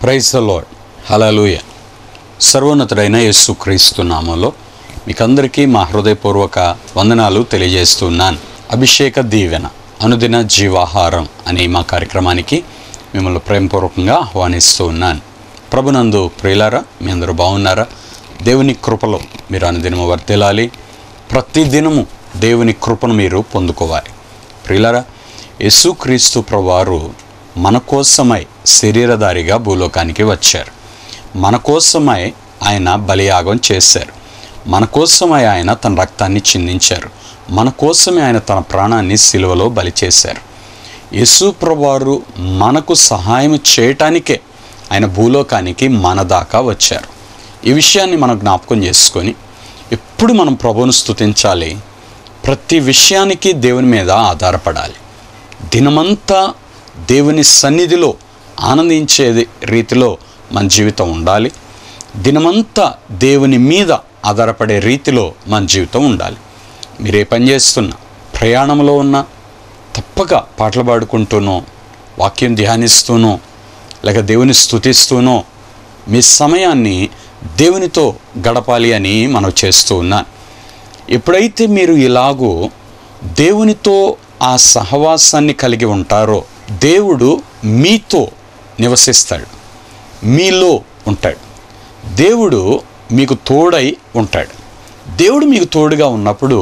praise the lord హలలుయ సర్వోన్నతుడైన యేసు క్రీస్తు నామంలో మీకందరికీ మా హృదయపూర్వక వందనాలు తెలియజేస్తున్నాను అభిషేక దీవెన అనుదిన జీవాహారం అనే మా కార్యక్రమానికి మిమ్మల్ని ప్రేమపూర్వకంగా ఆహ్వానిస్తూ ఉన్నాను ప్రభునందు ప్రియులారా మీ అందరూ బాగున్నారా దేవుని కృపలో మీరు అనుదినము వర్తిల్లాలి ప్రతిదినము దేవుని కృపను మీరు పొందుకోవాలి ప్రియులారా యేసుక్రీస్తు ప్రభువారు మన కోసమై శరీరధారిగా భూలోకానికి వచ్చారు మన కోసమై ఆయన బలియాగం చేశారు మన కోసమై ఆయన తన రక్తాన్ని చిందించారు మన కోసమే ఆయన తన ప్రాణాన్ని సిలువలో బలి చేశారు యేసు ప్రభువారు మనకు సహాయం చేయటానికే ఆయన భూలోకానికి మన దాకా వచ్చారు ఈ విషయాన్ని మనం జ్ఞాపకం చేసుకొని ఎప్పుడు మనం ప్రభువును స్తుతించాలి ప్రతి విషయానికి దేవుని మీద ఆధారపడాలి దినమంతా దేవుని సన్నిధిలో ఆనందించే రీతిలో మన జీవితం ఉండాలి దినమంతా దేవుని మీద ఆధారపడే రీతిలో మన జీవితం ఉండాలి మీరే పని చేస్తున్నా ప్రయాణంలో ఉన్న తప్పక పాటలు పాడుకుంటూనో వాక్యం ధ్యానిస్తూనో లేక దేవుని స్తుతిస్తూనో మీ సమయాన్ని దేవునితో గడపాలి అని మనం చేస్తూ ఉన్నాను ఎప్పుడైతే మీరు ఇలాగూ దేవునితో ఆ సహవాసాన్ని కలిగి ఉంటారో దేవుడు మీతో నివసిస్తాడు మీలో ఉంటాడు దేవుడు మీకు తోడై ఉంటాడు దేవుడు మీకు తోడుగా ఉన్నప్పుడు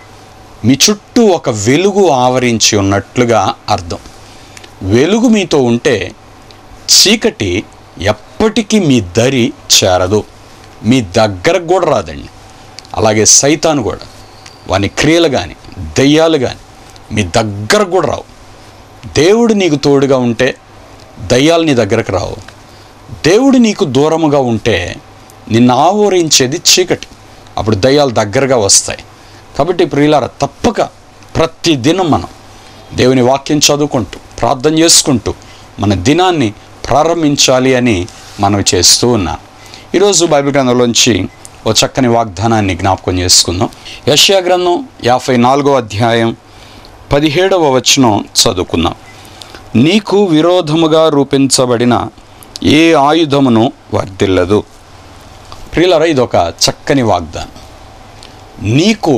మీ చుట్టూ ఒక వెలుగు ఆవరించి ఉన్నట్లుగా అర్థం వెలుగు మీతో ఉంటే చీకటి ఎప్పటికీ మీ దరి చేరదు మీ దగ్గరకు కూడా రాదండి అలాగే సైతాను కూడా వాని క్రియలు కానీ దయ్యాలు కానీ మీ దగ్గరకు కూడా రావు దేవుడు నీకు తోడుగా ఉంటే దయ్యాలు నీ దగ్గరకు రావు దేవుడు నీకు దూరముగా ఉంటే నిన్ను ఆవరించేది చీకటి అప్పుడు దయ్యాలు దగ్గరగా వస్తాయి కాబట్టి ప్రియులార తప్పక ప్రతి దినం మనం దేవుని వాక్యం చదువుకుంటూ ప్రార్థన చేసుకుంటూ మన దినాన్ని ప్రారంభించాలి అని మనం చేస్తూ ఉన్నాం ఈరోజు బైబిల్ గ్రంథంలోంచి ఓ చక్కని వాగ్దానాన్ని జ్ఞాపకం చేసుకుందాం యష్యా గ్రంథం యాభై నాలుగో అధ్యాయం పదిహేడవ వచనం చదువుకుందాం నీకు విరోధముగా రూపించబడిన ఏ ఆయుధమును వర్ధిల్లదు ప్రియులరా ఇదొక చక్కని వాగ్దానం నీకు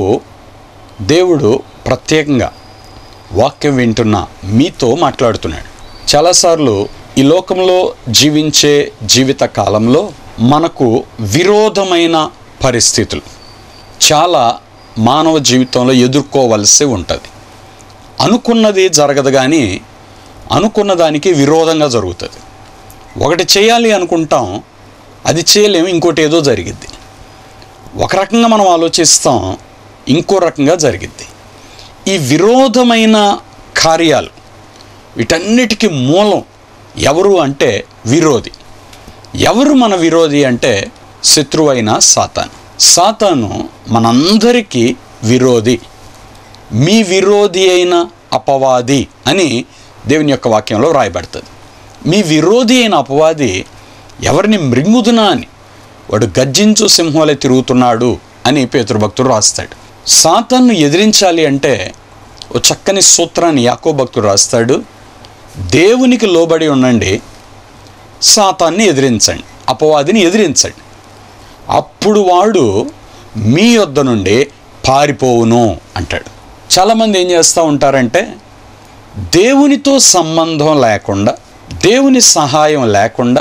దేవుడు ప్రత్యేకంగా వాక్యం వింటున్న మీతో మాట్లాడుతున్నాడు చాలాసార్లు ఈ లోకంలో జీవించే జీవిత కాలంలో మనకు విరోధమైన పరిస్థితులు చాలా మానవ జీవితంలో ఎదుర్కోవలసి ఉంటుంది అనుకున్నది జరగదు కానీ అనుకున్న దానికి విరోధంగా జరుగుతుంది ఒకటి చేయాలి అనుకుంటాం అది చేయలేము ఇంకోటి ఏదో జరిగిద్ది ఒక రకంగా మనం ఆలోచిస్తాం ఇంకో రకంగా జరిగిద్ది ఈ విరోధమైన కార్యాలు వీటన్నిటికీ మూలం ఎవరు అంటే విరోధి ఎవరు మన విరోధి అంటే శత్రువైన సాతాను సాతాను మనందరికీ విరోధి మీ విరోధి అయిన అపవాది అని దేవుని యొక్క వాక్యంలో రాయబడుతుంది మీ విరోధి అయిన అపవాది ఎవరిని మృంగుదునా అని వాడు గర్జించు సింహంలో తిరుగుతున్నాడు అని పేతృభక్తుడు రాస్తాడు సాతాన్ను ఎదిరించాలి అంటే ఓ చక్కని సూత్రాన్ని యాకో భక్తుడు రాస్తాడు దేవునికి లోబడి ఉండండి సాతాన్ని ఎదిరించండి అపవాదిని ఎదిరించండి అప్పుడు వాడు మీ యొద్ద నుండి పారిపోవును అంటాడు చాలామంది ఏం చేస్తూ ఉంటారంటే దేవునితో సంబంధం లేకుండా దేవుని సహాయం లేకుండా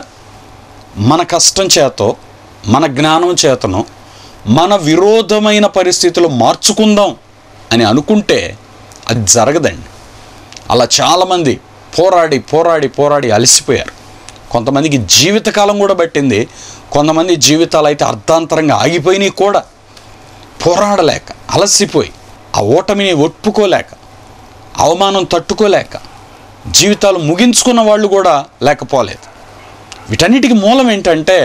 మన కష్టం చేతో మన జ్ఞానం చేతను మన విరోధమైన పరిస్థితులు మార్చుకుందాం అని అనుకుంటే అది జరగదండి అలా చాలామంది పోరాడి పోరాడి పోరాడి అలసిపోయారు కొంతమందికి జీవితకాలం కూడా పట్టింది కొంతమంది జీవితాలు అయితే అర్ధాంతరంగా ఆగిపోయినాయి కూడా పోరాడలేక అలసిపోయి ఆ ఓటమిని ఒప్పుకోలేక అవమానం తట్టుకోలేక జీవితాలు ముగించుకున్న వాళ్ళు కూడా లేకపోలేదు వీటన్నిటికీ మూలం ఏంటంటే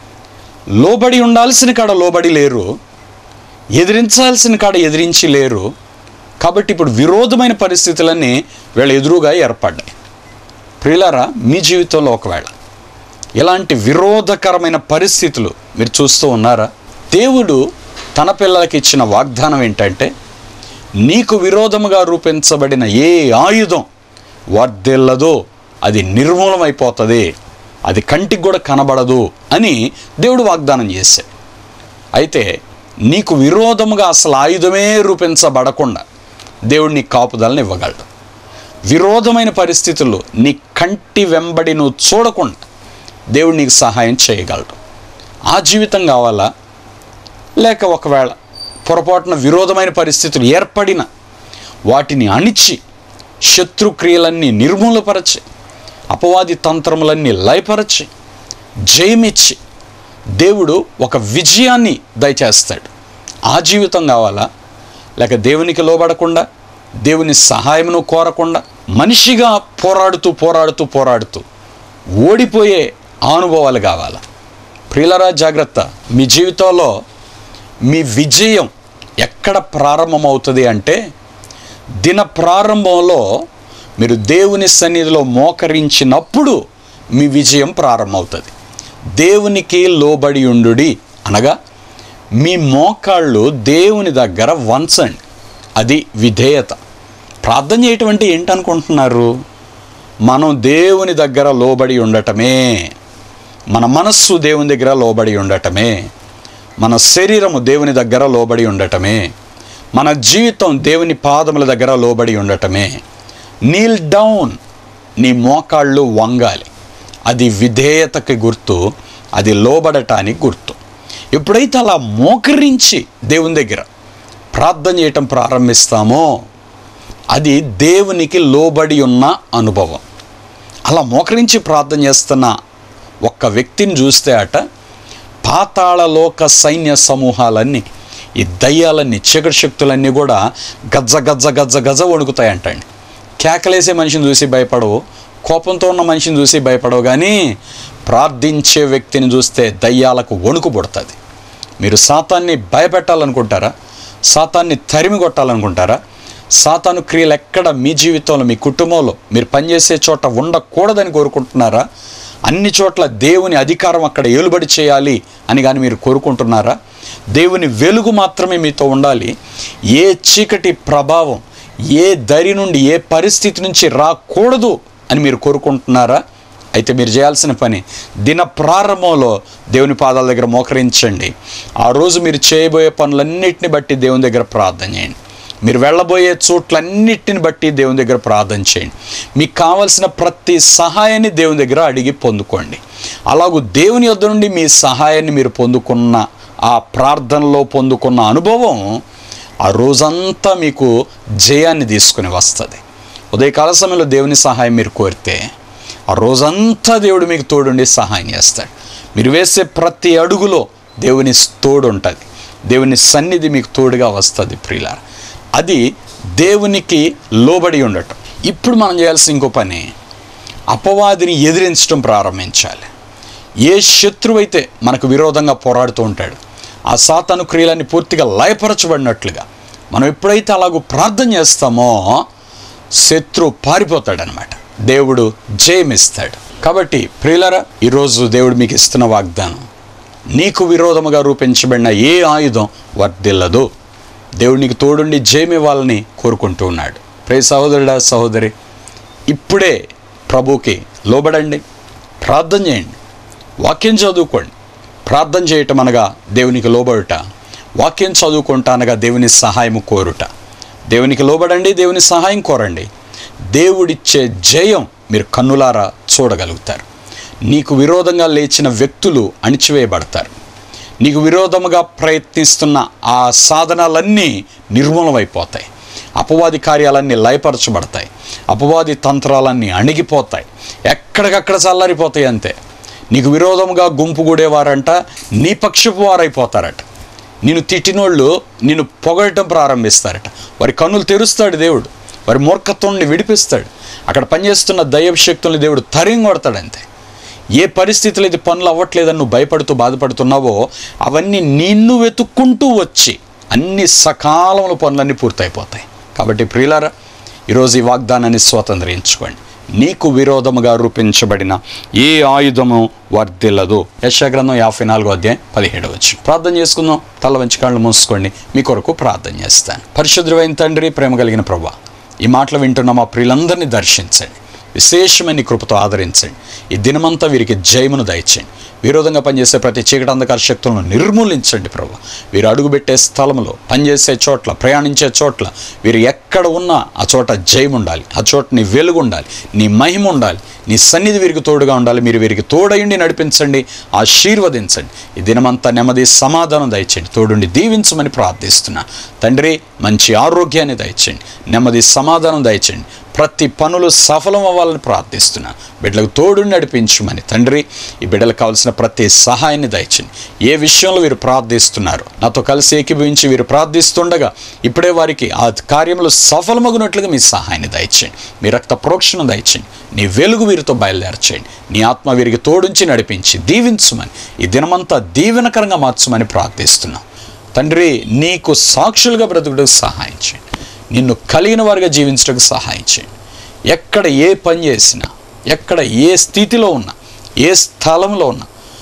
లోబడి ఉండాల్సిన కాడ లోబడి లేరు ఎదిరించాల్సిన కాడ ఎదిరించి లేరు కాబట్టి ఇప్పుడు విరోధమైన పరిస్థితులన్నీ వీళ్ళ ఎదురుగా ఏర్పడ్డాయి ప్రియులారా మీ జీవితంలో ఒకవేళ ఇలాంటి విరోధకరమైన పరిస్థితులు మీరు చూస్తూ ఉన్నారా దేవుడు తన పిల్లలకి ఇచ్చిన వాగ్దానం ఏంటంటే నీకు విరోధముగా రూపించబడిన ఏ ఆయుధం వర్ధిల్లదో అది నిర్మూలమైపోతుంది అది కంటికి కూడా కనబడదు అని దేవుడు వాగ్దానం చేశాడు అయితే నీకు విరోధముగా అసలు ఆయుధమే రూపించబడకుండా దేవుడు నీ కాపుదలను ఇవ్వగలడు విరోధమైన పరిస్థితుల్లో నీ కంటి వెంబడి నువ్వు చూడకుండా దేవుడు నీకు సహాయం చేయగలడు ఆ జీవితం కావాలా లేక ఒకవేళ పొరపాటున విరోధమైన పరిస్థితులు ఏర్పడిన వాటిని అణిచి శత్రుక్రియలన్నీ నిర్మూలపరచి అపవాది తంత్రములన్నీ లయపరచి జయమిచ్చి దేవుడు ఒక విజయాన్ని దయచేస్తాడు ఆ జీవితం కావాలా లేక దేవునికి లోబడకుండా దేవుని సహాయమును కోరకుండా మనిషిగా పోరాడుతూ పోరాడుతూ పోరాడుతూ ఓడిపోయే అనుభవాలు కావాలా ప్రియులరా జాగ్రత్త మీ జీవితంలో మీ విజయం ఎక్కడ ప్రారంభమవుతుంది అంటే దిన ప్రారంభంలో మీరు దేవుని సన్నిధిలో మోకరించినప్పుడు మీ విజయం ప్రారంభమవుతుంది దేవునికి లోబడి ఉండుడి అనగా మీ మోకాళ్ళు దేవుని దగ్గర వంచండి అది విధేయత ప్రార్థన చేయటం అంటే ఏంటనుకుంటున్నారు మనం దేవుని దగ్గర లోబడి ఉండటమే మన మనస్సు దేవుని దగ్గర లోబడి ఉండటమే మన శరీరము దేవుని దగ్గర లోబడి ఉండటమే మన జీవితం దేవుని పాదముల దగ్గర లోబడి ఉండటమే నీల్ డౌన్ నీ మోకాళ్ళు వంగాలి అది విధేయతకి గుర్తు అది లోబడటానికి గుర్తు ఎప్పుడైతే అలా మోకరించి దేవుని దగ్గర ప్రార్థన చేయటం ప్రారంభిస్తామో అది దేవునికి లోబడి ఉన్న అనుభవం అలా మోకరించి ప్రార్థన చేస్తున్న ఒక్క వ్యక్తిని చూస్తే అట పాతాళలోక సైన్య సమూహాలన్నీ ఈ దయ్యాలన్నీ చీకటి శక్తులన్నీ కూడా గజ్జ గజ్జ గజ్జ గజ్జ వణుకుతాయంటండి కేకలేసే మనిషిని చూసి భయపడవు కోపంతో ఉన్న మనిషిని చూసి భయపడవు కానీ ప్రార్థించే వ్యక్తిని చూస్తే దయ్యాలకు వణుకు పుడుతుంది మీరు సాతాన్ని భయపెట్టాలనుకుంటారా సాతాన్ని తరిమి కొట్టాలనుకుంటారా సాతాను క్రియలు ఎక్కడ మీ జీవితంలో మీ కుటుంబంలో మీరు పనిచేసే చోట ఉండకూడదని కోరుకుంటున్నారా అన్ని చోట్ల దేవుని అధికారం అక్కడ ఏలుబడి చేయాలి అని కానీ మీరు కోరుకుంటున్నారా దేవుని వెలుగు మాత్రమే మీతో ఉండాలి ఏ చీకటి ప్రభావం ఏ దరి నుండి ఏ పరిస్థితి నుంచి రాకూడదు అని మీరు కోరుకుంటున్నారా అయితే మీరు చేయాల్సిన పని దిన ప్రారంభంలో దేవుని పాదాల దగ్గర మోకరించండి ఆ రోజు మీరు చేయబోయే పనులన్నిటిని బట్టి దేవుని దగ్గర ప్రార్థన చేయండి మీరు వెళ్ళబోయే చోట్లన్నిటిని బట్టి దేవుని దగ్గర ప్రార్థన చేయండి మీకు కావలసిన ప్రతి సహాయాన్ని దేవుని దగ్గర అడిగి పొందుకోండి అలాగూ దేవుని యొద్ద నుండి మీ సహాయాన్ని మీరు పొందుకున్న ఆ ప్రార్థనలో పొందుకున్న అనుభవం ఆ రోజంతా మీకు జయాన్ని తీసుకుని వస్తుంది ఉదయకాల సమయంలో దేవుని సహాయం మీరు కోరితే ఆ రోజంతా దేవుడు మీకు తోడుండి సహాయం చేస్తాడు మీరు వేసే ప్రతి అడుగులో దేవుని తోడు ఉంటుంది దేవుని సన్నిధి మీకు తోడుగా వస్తుంది ప్రియులార అది దేవునికి లోబడి ఉండటం ఇప్పుడు మనం చేయాల్సిన ఇంకో పని అపవాదిని ఎదిరించడం ప్రారంభించాలి ఏ శత్రువు అయితే మనకు విరోధంగా పోరాడుతూ ఉంటాడు ఆ సాతాను క్రియలన్నీ పూర్తిగా లయపరచబడినట్లుగా మనం ఎప్పుడైతే అలాగూ ప్రార్థన చేస్తామో శత్రువు పారిపోతాడనమాట దేవుడు జయమిస్తాడు కాబట్టి ప్రియులరా ఈరోజు దేవుడు మీకు ఇస్తున్న వాగ్దానం నీకు విరోధముగా రూపించబడిన ఏ ఆయుధం వర్ధిల్లదు దేవుడు నీకు తోడుండి జయమివ్వాలని కోరుకుంటూ ఉన్నాడు ప్రే సహోదరుడా సహోదరి ఇప్పుడే ప్రభుకి లోబడండి ప్రార్థన చేయండి వాక్యం చదువుకోండి ప్రార్థన చేయటం అనగా దేవునికి లోబడుట వాక్యం చదువుకుంటా అనగా దేవుని సహాయం కోరుట దేవునికి లోబడండి దేవుని సహాయం కోరండి దేవుడిచ్చే జయం మీరు కన్నులారా చూడగలుగుతారు నీకు విరోధంగా లేచిన వ్యక్తులు అణిచివేయబడతారు నీకు విరోధముగా ప్రయత్నిస్తున్న ఆ సాధనాలన్నీ నిర్మూలమైపోతాయి అపవాది కార్యాలన్నీ లయపరచబడతాయి అపవాది తంత్రాలన్నీ అణిగిపోతాయి ఎక్కడికక్కడ చల్లారిపోతాయి అంతే నీకు విరోధముగా గుంపు కూడేవారంట నీ పక్షపు వారైపోతారట నిన్ను తిట్టినోళ్ళు నిన్ను పొగడటం ప్రారంభిస్తారట వారి కన్నులు తెరుస్తాడు దేవుడు వారి మూర్ఖత్వాన్ని విడిపిస్తాడు అక్కడ పనిచేస్తున్న దైవ శక్తుల్ని దేవుడు తరిం కొడతాడు అంతే ఏ పరిస్థితులు ఇది పనులు అవ్వట్లేదని నువ్వు భయపడుతూ బాధపడుతున్నావో అవన్నీ నిన్ను వెతుక్కుంటూ వచ్చి అన్ని సకాలంలో పనులన్నీ పూర్తయిపోతాయి కాబట్టి ప్రియులారా ఈరోజు ఈ వాగ్దానాన్ని స్వతంత్రించుకోండి నీకు విరోధముగా రూపించబడిన ఏ ఆయుధము వర్ధిల్లదు యశాగ్రంథం యాభై నాలుగో అధ్యాయం పదిహేడు వచ్చి ప్రార్థన చేసుకుందాం తల వంచి కళ్ళు మూసుకోండి మీ కొరకు ప్రార్థన చేస్తాను పరిశుద్ధమైన తండ్రి ప్రేమ కలిగిన ప్రభా ఈ మాటలు వింటున్న మా ప్రియులందరినీ దర్శించండి విశేషమైన నీ కృపతో ఆదరించండి ఈ దినమంతా వీరికి జయమును దయచేయండి విరోధంగా పనిచేసే ప్రతి చీకటి అంధకార శక్తులను నిర్మూలించండి ప్రభు వీరు అడుగుపెట్టే స్థలంలో పనిచేసే చోట్ల ప్రయాణించే చోట్ల వీరు ఎక్కడ ఉన్నా ఆ చోట జయం ఉండాలి ఆ చోట నీ వెలుగు ఉండాలి నీ మహిమ ఉండాలి నీ సన్నిధి వీరికి తోడుగా ఉండాలి మీరు వీరికి తోడయుండి నడిపించండి ఆశీర్వదించండి ఈ దినమంతా నెమ్మది సమాధానం దయచేయండి తోడుండి దీవించమని ప్రార్థిస్తున్నా తండ్రి మంచి ఆరోగ్యాన్ని దయచేయండి నెమ్మది సమాధానం దయచేయండి ప్రతి పనులు సఫలం అవ్వాలని ప్రార్థిస్తున్నా బిడ్డలకు తోడు నడిపించమని తండ్రి ఈ బిడ్డలకు కావాల్సిన ప్రతి సహాయాన్ని దయచండి ఏ విషయంలో వీరు ప్రార్థిస్తున్నారు నాతో కలిసి ఏకీభవించి వీరు ప్రార్థిస్తుండగా ఇప్పుడే వారికి ఆ కార్యములు సఫలమగునట్లుగా మీ సహాయాన్ని దయచేయండి మీ రక్త ప్రోక్షణ దయచేయండి నీ వెలుగు వీరితో బయలుదేరచేయండి నీ ఆత్మ వీరికి తోడుంచి నడిపించి దీవించమని ఈ దినమంతా దీవెనకరంగా మార్చమని ప్రార్థిస్తున్నాం తండ్రి నీకు సాక్షులుగా బ్రతుకుటకు సహాయం చేయండి నిన్ను కలిగిన వారిగా జీవించడానికి సహాయం చేయండి ఎక్కడ ఏ పని చేసినా ఎక్కడ ఏ స్థితిలో ఉన్నా ఏ స్థలంలో ఉన్నా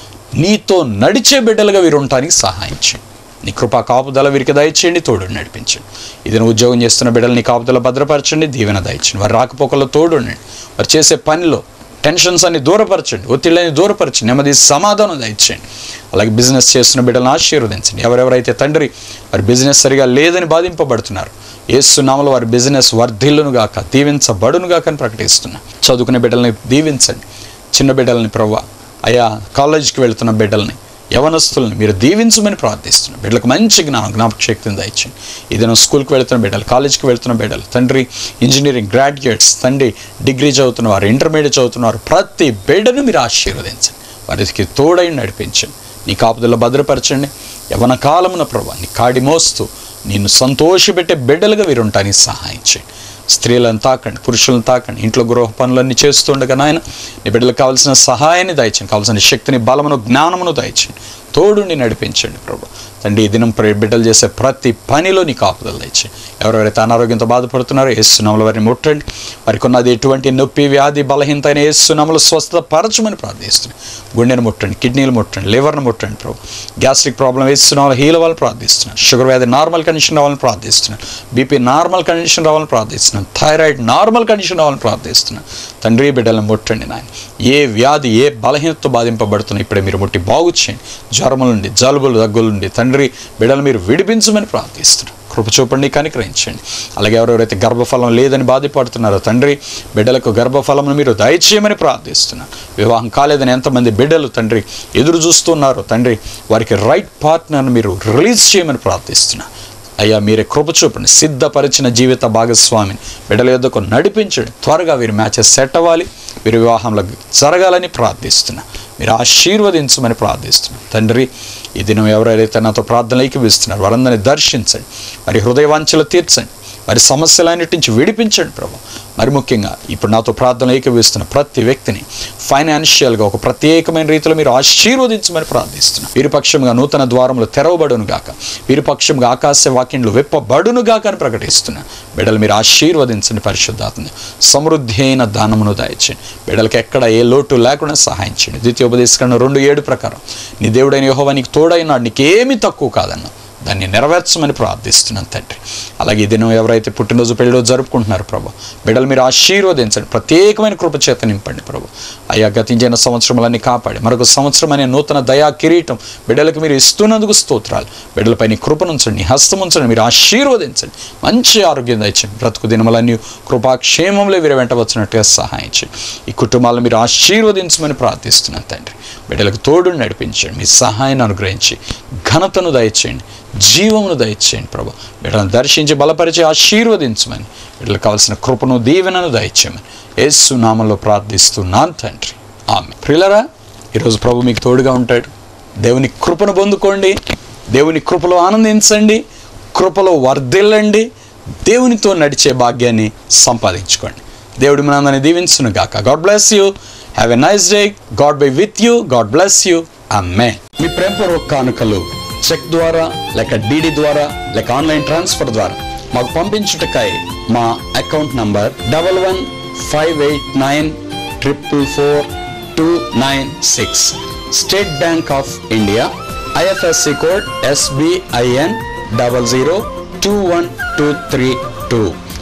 నీతో నడిచే బిడ్డలుగా వీరు ఉండటానికి సహాయం చేయండి నీ కృపా కాపుదల వీరికి దయచేయండి తోడు నడిపించండి ఇదని ఉద్యోగం చేస్తున్న బిడ్డలు నీ కాపుదల భద్రపరచండి దీవెన దయచండి వారి రాకపోకల్లో తోడు ఉండండి వారు చేసే పనిలో టెన్షన్స్ అన్ని దూరపరచండి ఒత్తిళ్ళని దూరపరచండి నెమ్మది సమాధానం దయచేయండి అలాగే బిజినెస్ చేస్తున్న బిడ్డలను ఆశీర్వదించండి ఎవరెవరైతే తండ్రి వారి బిజినెస్ సరిగా లేదని బాధింపబడుతున్నారు ఏసునామలో వారి బిజినెస్ వర్ధిల్లును గాక దీవించబడును గాక అని ప్రకటిస్తున్నా చదువుకునే బిడ్డల్ని దీవించండి చిన్న బిడ్డల్ని ప్రవ్వ అయా కాలేజీకి వెళ్తున్న బిడ్డల్ని యవనస్తుల్ని మీరు దీవించమని ప్రార్థిస్తున్నాం బిడ్డలకు మంచి జ్ఞానం జ్ఞాపక శక్తిని దయచండి ఏదైనా స్కూల్కి వెళ్తున్న బిడ్డలు కాలేజీకి వెళ్తున్న బిడ్డలు తండ్రి ఇంజనీరింగ్ గ్రాడ్యుయేట్స్ తండ్రి డిగ్రీ చదువుతున్న వారు ఇంటర్మీడియట్ చదువుతున్నారు ప్రతి బిడ్డను మీరు ఆశీర్వదించండి వారికి తోడై నడిపించండి నీ కాపుదల భద్రపరచండి యవన కాలమున ప్రభా నీ కాడి మోస్తూ నిన్ను సంతోషపెట్టే బిడ్డలుగా వీరు ఉంటానికి సహాయం చేయండి స్త్రీలను తాకండి పురుషులను తాకండి ఇంట్లో గృహ పనులన్నీ చేస్తుండగా నాయన నీ బిడ్డలకు కావాల్సిన సహాయాన్ని దయచండి కావాల్సిన శక్తిని బలమును జ్ఞానమును దయచండి తోడుండి నడిపించండి ప్రభు తండ్రి ఈ దినం ప్ర- బిడ్డలు చేసే ప్రతి పనిలో నీ కాపుదలు దయచేయండి ఎవరెవరైతే అనారోగ్యంతో బాధపడుతున్నారో ఏసునామల వారిని ముట్టండి వారికి ఉన్నది ఎటువంటి నొప్పి వ్యాధి బలహీనత అయిన ఏసునామలు స్వస్థత పరచమని ప్రార్థిస్తున్నాను గుండెను ముట్టండి కిడ్నీలు ముట్టండి లివర్ను ముట్టండి ప్రభు గ్యాస్ట్రిక్ ప్రాబ్లం వేస్తున్నాం హీల్ అవ్వాలని ప్రార్థిస్తున్నాను షుగర్ వ్యాధి నార్మల్ కండిషన్ రావాలని ప్రార్థిస్తున్నాను బీపీ నార్మల్ కండిషన్ రావాలని ప్రార్థిస్తున్నాను థైరాయిడ్ నార్మల్ కండిషన్ రావాలని ప్రార్థిస్తున్నాను తండ్రి బిడ్డలను ముట్టండి నాయన ఏ వ్యాధి ఏ బలహీనతతో బాధింపబడుతున్నా ఇప్పుడే మీరు ముట్టి బాగు చేయండి జ్వరముల నుండి జలుబులు దగ్గుల నుండి తండ్రి బిడ్డలు మీరు విడిపించమని ప్రార్థిస్తున్నాను కృప చూపండి కనికరించండి అలాగే ఎవరెవరైతే గర్భఫలం లేదని బాధపడుతున్నారో తండ్రి బిడ్డలకు గర్భఫలమును మీరు దయచేయమని ప్రార్థిస్తున్నాను వివాహం కాలేదని ఎంతమంది బిడ్డలు తండ్రి ఎదురు చూస్తున్నారో తండ్రి వారికి రైట్ పార్ట్నర్ను మీరు రిలీజ్ చేయమని ప్రార్థిస్తున్నాను అయ్యా మీరే కృప చూపండి సిద్ధపరిచిన జీవిత భాగస్వామిని బిడ్డల యొద్దకు నడిపించండి త్వరగా వీరి మ్యాచెస్ సెట్ అవ్వాలి వీరి వివాహంలో జరగాలని ప్రార్థిస్తున్నా మీరు ఆశీర్వదించమని ప్రార్థిస్తున్నాను తండ్రి ఈ దినం ఎవరైతే నాతో ప్రార్థనలు ఏకీవిస్తున్నారు వారందరినీ దర్శించండి వారి హృదయ వాంఛలు తీర్చండి వారి సమస్యలన్నిటి నుంచి విడిపించండి ప్రభు మరి ముఖ్యంగా ఇప్పుడు నాతో ప్రార్థన ఏకీవిస్తున్న ప్రతి వ్యక్తిని ఫైనాన్షియల్గా ఒక ప్రత్యేకమైన రీతిలో మీరు ఆశీర్వదించమని ప్రార్థిస్తున్నాం వీరి పక్షంగా నూతన ద్వారములు తెరవబడును గాక వీరి పక్షంగా ఆకాశ వాక్యంలు విప్పబడును గాక అని ప్రకటిస్తున్నా బిడ్డలు మీరు ఆశీర్వదించండి పరిశుద్ధాత్మని సమృద్ధి అయిన దానమును దయచేయండి బిడ్డలకు ఎక్కడ ఏ లోటు లేకుండా సహాయం చేయండి ద్వితీయోపదేశకరణ రెండు ఏడు ప్రకారం నీ దేవుడైన యెహోవా నీకు తోడైనాడు నీకేమీ తక్కువ కాదన్నా దాన్ని నెరవేర్చమని ప్రార్థిస్తున్నాను తండ్రి అలాగే ఈ దినం ఎవరైతే పుట్టినరోజు పెళ్లిరోజు జరుపుకుంటున్నారు ప్రభు బిడ్డలు మీరు ఆశీర్వదించండి ప్రత్యేకమైన కృప చేత నింపండి ప్రభు అయ్యా గతించిన సంవత్సరములన్నీ కాపాడి మరొక సంవత్సరం అనే నూతన దయా కిరీటం బిడ్డలకు మీరు ఇస్తున్నందుకు స్తోత్రాలు బిడ్డలపై నీ కృపనుంచండి నీ హస్తం ఉంచండి మీరు ఆశీర్వదించండి మంచి ఆరోగ్యం దయచండి బ్రతుకు దినములన్నీ కృపాక్షేమంలో వీరు వెంట వచ్చినట్టుగా సహాయం చేయండి ఈ కుటుంబాలను మీరు ఆశీర్వదించమని ప్రార్థిస్తున్నాను తండ్రి బిడ్డలకు తోడు నడిపించండి మీ సహాయాన్ని అనుగ్రహించి ఘనతను దయచేయండి జీవమును దయచేయండి ప్రభు బిడ్డలను దర్శించి బలపరిచి ఆశీర్వదించమని బిడ్డలకు కావాల్సిన కృపను దీవెనను దయచేయమని యేసు నామంలో ప్రార్థిస్తున్నాను తండ్రి ఆమె ప్రియులరా ఈరోజు ప్రభు మీకు తోడుగా ఉంటాడు దేవుని కృపను పొందుకోండి దేవుని కృపలో ఆనందించండి కృపలో వర్ధిల్లండి దేవునితో నడిచే భాగ్యాన్ని సంపాదించుకోండి దేవుడి మనందరిని దీవించును గాక God bless you have a nice day God be with you God bless you అమ్మే మీ ప్రేమపూర్వక కానుకలు చెక్ ద్వారా లేక డీడీ ద్వారా లేక ఆన్లైన్ ట్రాన్స్ఫర్ ద్వారా మాకు పంపించుటకై మా account number double one five eight nine triple four two nine six State Bank of India IFSC code SBIN double zero two one two three two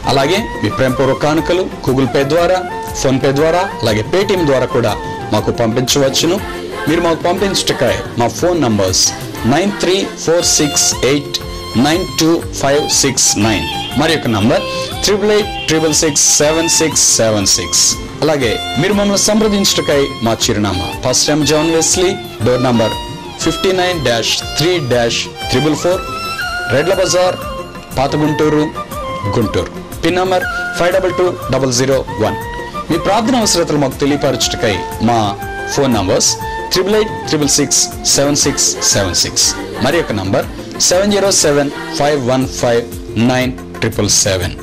అలాగే మీ ప్రేమపూర్వక కానుకలు గూగుల్ పే ద్వారా ఫోన్పే ద్వారా అలాగే పేటిఎం ద్వారా కూడా మాకు పంపించవచ్చును మీరు మాకు పంపించటకాయ మా phone numbers nine three four six eight nine two five six nine మరి యొక్క number triple eight triple six seven six seven six అలాగే మీరు మమ్మల్ని సంప్రదించటకై మా చిరునామా first time John Wesley door number fifty nine dash three dash triple four Redla Bazar పాత Guntur Guntur pin number five double two double zero one మీ ప్రార్థన అవసరతలు మాకు తెలియపరచుటకై మా phone numbers triple eight triple six seven six seven six మరి యొక్క number seven zero seven five one five nine triple seven